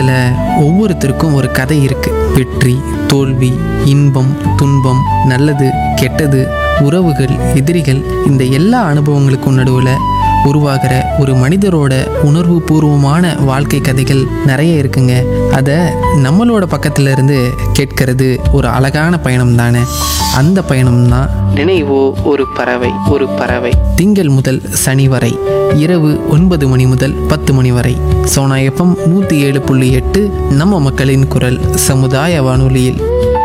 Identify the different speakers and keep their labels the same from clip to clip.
Speaker 1: வாழ்க்கையில் ஒவ்வொருத்தருக்கும் ஒரு கதை இருக்கு வெற்றி தோல்வி இன்பம் துன்பம் நல்லது கெட்டது உறவுகள் எதிரிகள் இந்த எல்லா அனுபவங்களுக்கும் நடுவில் உருவாகிற ஒரு மனிதரோட உணர்வு பூர்வமான வாழ்க்கை கதைகள் நிறைய இருக்குங்க அதை நம்மளோட பக்கத்துல இருந்து கேட்கறது ஒரு அழகான பயணம் தானே அந்த பயணம் தான் நினைவோ ஒரு பறவை ஒரு பறவை திங்கள் முதல் சனி வரை இரவு ஒன்பது மணி முதல் பத்து மணி வரை சோனா எஃப்எம் நூற்றி ஏழு புள்ளி எட்டு நம்ம மக்களின் குரல் சமுதாய வானொலியில்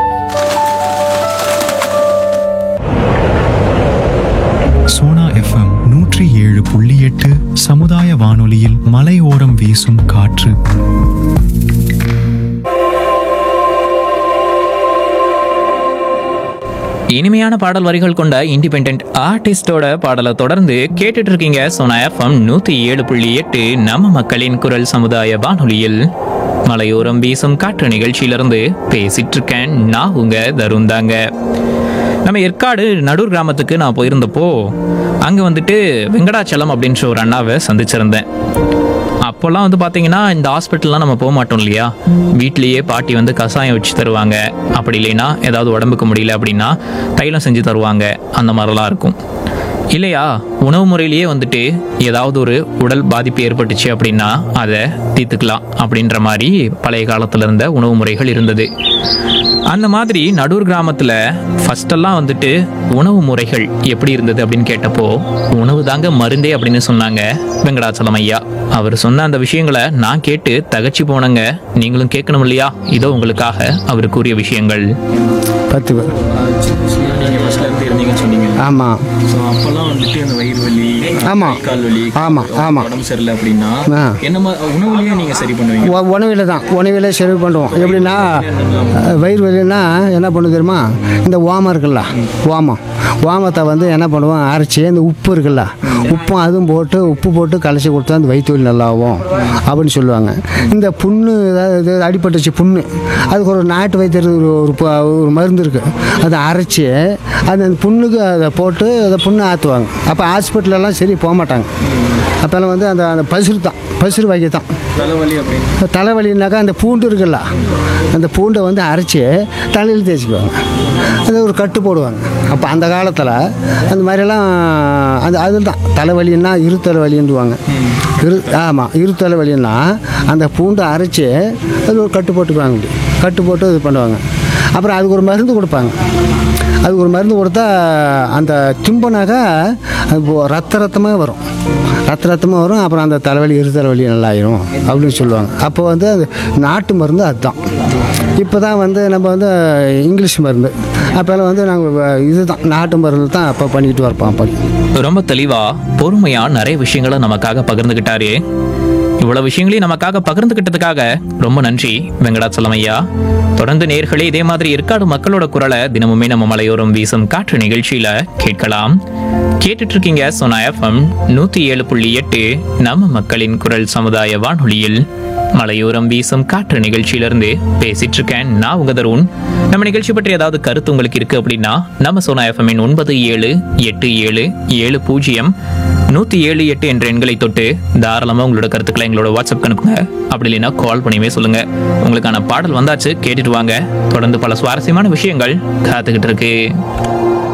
Speaker 2: சோனா எஃப்எம் நூற்றி ஏழு புள்ளி எட்டு சமுதாய வானொலியில் மலையோரம் வீசும் காற்று
Speaker 3: இனிமையான பாடல் வரிகள் கொண்ட இண்டிபெண்ட் ஆர்டிஸ்டோட பாடலை தொடர்ந்து கேட்டுட்டு இருக்கீங்க சோனா எஃப்எம் நூத்தி ஏழு புள்ளி எட்டு நம்ம மக்களின் குரல் சமுதாய வானொலியில் மலையோரம் வீசும் காற்று நிகழ்ச்சியிலிருந்து பேசிட்டு இருக்கேன் நான் உங்க தருண் தாங்க நம்ம ஏற்காடு நடூர் கிராமத்துக்கு நான் போயிருந்தப்போ அங்கே வந்துட்டு வெங்கடாச்சலம் அப்படின்ற ஒரு அண்ணாவை சந்திச்சிருந்தேன் அப்போல்லாம் வந்து பார்த்தீங்கன்னா இந்த ஹாஸ்பிட்டல்லாம் நம்ம போக மாட்டோம் இல்லையா வீட்லேயே பாட்டி வந்து கஷாயம் வச்சு தருவாங்க அப்படி இல்லைன்னா ஏதாவது உடம்புக்கு முடியல அப்படின்னா தைலம் செஞ்சு தருவாங்க அந்த மாதிரிலாம் இருக்கும் இல்லையா உணவு முறையிலேயே வந்துட்டு ஏதாவது ஒரு உடல் பாதிப்பு ஏற்பட்டுச்சு அப்படின்னா அதை தீர்த்துக்கலாம் அப்படின்ற மாதிரி பழைய காலத்துல இருந்த உணவு முறைகள் இருந்தது அந்த மாதிரி நடூர் கிராமத்துல ஃபர்ஸ்ட் எல்லாம் வந்துட்டு உணவு முறைகள் எப்படி இருந்தது அப்படின்னு கேட்டப்போ உணவு தாங்க மருந்தே அப்படின்னு சொன்னாங்க வெங்கடாச்சலம் ஐயா அவர் சொன்ன அந்த விஷயங்களை நான் கேட்டு தகச்சு போனேங்க நீங்களும் கேட்கணும் இல்லையா இதோ உங்களுக்காக அவர் கூறிய விஷயங்கள்
Speaker 4: பத்து பேர்
Speaker 3: நீங்கள் ஃபர்ஸ்ட்ல இருந்து இருந்தீங்கன்னு சொன்னீங்க
Speaker 4: ஆமாம்
Speaker 3: ஸோ அப்போல்லாம் வந்துட்டு அந்த வயிறு வலி
Speaker 4: ஆமா.
Speaker 3: கால் வலி
Speaker 4: ஆமா, ஆமா.
Speaker 3: உடம்பு சரியில்லை அப்படின்னா
Speaker 4: ஆ.
Speaker 3: என்ன மாதிரி உணவுலயே நீங்க சரி பண்ணுவீங்க
Speaker 4: உ- உணவில் தான் உணவில் சரி பண்ணுவோம் எப்படின்னா அஹ், வயிறு வலின்னா என்ன பண்ணு தெரியுமா இந்த ஓமம் இருக்குல்ல ஓமம் ஓமத்தை வந்து என்ன பண்ணுவோம் அரைச்சி இந்த உப்பு இருக்குல்ல உப்பும் அதுவும் போட்டு உப்பு போட்டு கலச்சி கொடுத்தா அந்த வயிற்று வலி நல்லாவும் அப்படின்னு சொல்லுவாங்க இந்த புண்ணு ஏதாவது இது அடிபட்டுச்சு புண்ணு அதுக்கு ஒரு நாட்டு வைத்தியர் ஒரு ஒரு ப- ஒரு மருந்து இருக்குது அதை அரைச்சி அது அந்த புண்ணுக்கு அதை போட்டு அதை புண்ணு ஆற்றுவாங்க அப்போ ஹாஸ்பிட்டலெல்லாம் சரி போக மாட்டாங்க அப்போல்லாம் வந்து அந்த அந்த பசுறு தான் பசுறு வகை தான்
Speaker 3: தலைவலி அப்படின்னு
Speaker 4: இப்போ தலைவலினாக்கா அந்த பூண்டு இருக்குல்ல அந்த பூண்டை வந்து அரைச்சி தலையில் தேய்ச்சிக்குவாங்க அது ஒரு கட்டு போடுவாங்க அப்போ அந்த காலத்தில் அந்த மாதிரியெல்லாம் அந்த அதுதான் தலைவலின்னா இரு தலைவலின்னுவாங்க இரு ஆமாம் இரு தலைவலின்னா அந்த பூண்டை அரைச்சி அது ஒரு கட்டு போட்டுக்குவாங்க இப்படி கட்டு போட்டு இது பண்ணுவாங்க அப்புறம் அதுக்கு ஒரு மருந்து கொடுப்பாங்க அதுக்கு ஒரு மருந்து கொடுத்தா அந்த திம்பனாக்கா அது போ- ரத்த ரத்தமாக வரும் ரத்த ரத்தமாக வரும் அப்புறம் அந்த தலைவலி இரு தலைவலி நல்லாயிரும் அப்படின்னு சொல்லுவாங்க அப்போ வந்து அது நாட்டு மருந்து அதுதான் இப்போ தான் வந்து நம்ம வந்து இங்கிலீஷ் மருந்து அப்போல்லாம் வந்து நாங்கள் இதுதான் நாட்டு மருந்து தான் அப்போ பண்ணிக்கிட்டு வரப்போம் அப்படி
Speaker 3: ரொம்ப தெளிவா பொறுமையா நிறைய விஷயங்களை நமக்காக பகிர்ந்துகிட்டாரு இவ்வளவு விஷயங்களையும் நமக்காக பகிர்ந்துகிட்டதுக்காக ரொம்ப நன்றி வெங்கடாச்சலம் ஐயா தொடர்ந்து நேர்களே இதே மாதிரி ஏற்காடு மக்களோட குரலை தினமுமே நம்ம மலையோரம் வீசும் காற்று நிகழ்ச்சியில கேட்கலாம் கேட்டுட்டு இருக்கீங்க சோனா எஃப்எம் நூத்தி ஏழு புள்ளி எட்டு நம்ம மக்களின் குரல் சமுதாய வானொலியில் மலையோரம் வீசும் காற்று நிகழ்ச்சியிலிருந்து பேசிட்டு இருக்கேன் நான் உங்க தருண் நம்ம நிகழ்ச்சி பற்றி ஏதாவது கருத்து உங்களுக்கு இருக்கு அப்படின்னா நம்ம சோனா எஃப்எம்மின் ஒன்பது ஏழு எட்டு ஏழு ஏழு பூஜ்ஜியம் நூத்தி ஏழு எட்டு என்ற எண்களை தொட்டு தாராளமா உங்களோட கருத்துக்களை எங்களோட வாட்ஸ்அப் அனுப்புங்க அப்படி இல்லைன்னா கால் பண்ணியுமே சொல்லுங்க உங்களுக்கான பாடல் வந்தாச்சு கேட்டுட்டு வாங்க தொடர்ந்து பல சுவாரஸ்யமான விஷயங்கள் காத்துக்கிட்டு இருக்கு